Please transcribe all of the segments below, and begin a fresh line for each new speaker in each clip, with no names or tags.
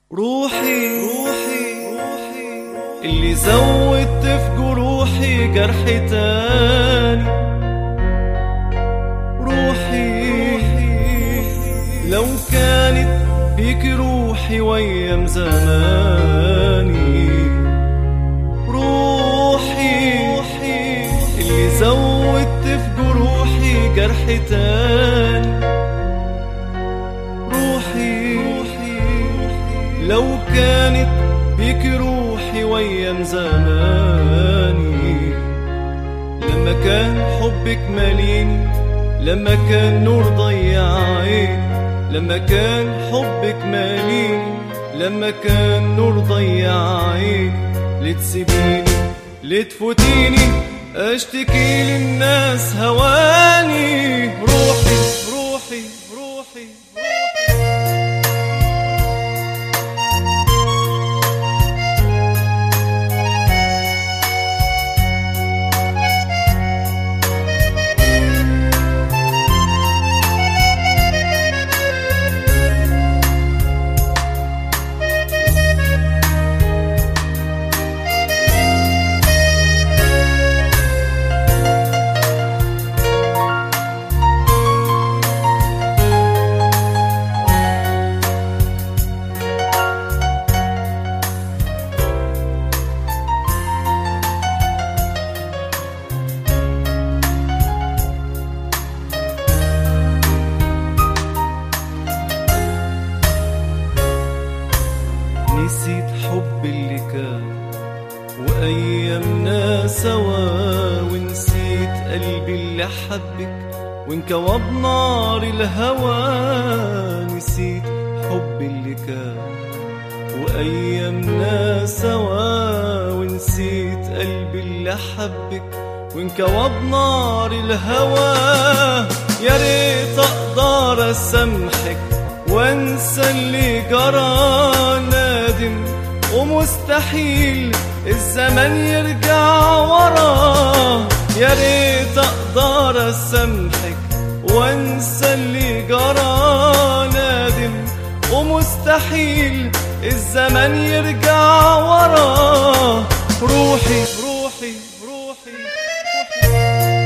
روحي روحي اللي زودت في جروحي جرح تاني روحي لو كانت بيك روحي وايام زماني روحي اللي زودت في جروحي جرح تاني روحي لو كانت بيك روحي وايام زماني لما كان حبك ماليني لما كان نور ضيع عيني لما كان حبك ماليني لما كان نور ضيع عيني لتسيبيني لتفوتيني اشتكي للناس هواني روحي روحي روحي نسيت حب اللي كان وأيامنا سوا ونسيت قلبي اللي حبك وانكوى بنار الهوى نسيت حب اللي كان وأيامنا سوا ونسيت قلبي اللي حبك وانكوى بنار الهوى يا ريت أقدر أسامحك وانسى اللي جرى نادم ومستحيل الزمن يرجع ورا يا ريت اقدر اسامحك وانسى اللي جرى نادم ومستحيل الزمن يرجع ورا روحي روحي روحي, روحي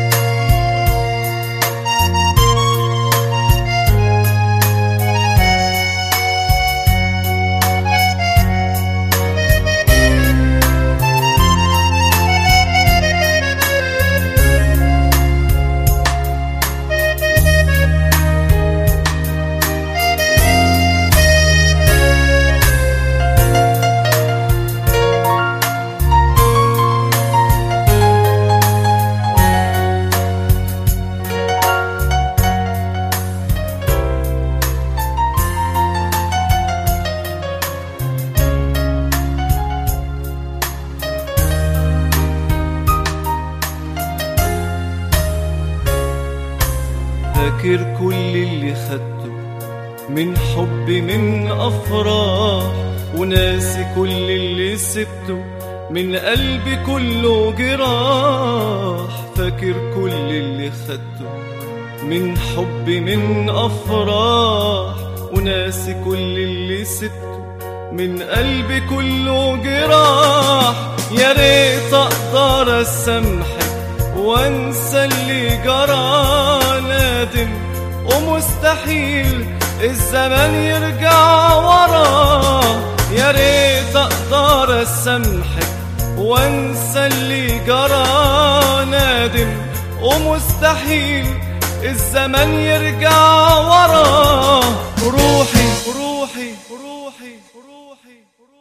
فاكر كل اللي خدته من حب من أفراح وناسي كل اللي سبته من قلبي كله جراح فاكر كل اللي خدته من حب من أفراح وناسي كل اللي سبته من قلبي كله جراح يا ريت أقدر أسامحك وانسى اللي جرى نادم ومستحيل الزمن يرجع ورا يا ريت اقدر اسامحك وانسى اللي جرى نادم ومستحيل الزمن يرجع ورا روحي روحي روحي روحي, روحي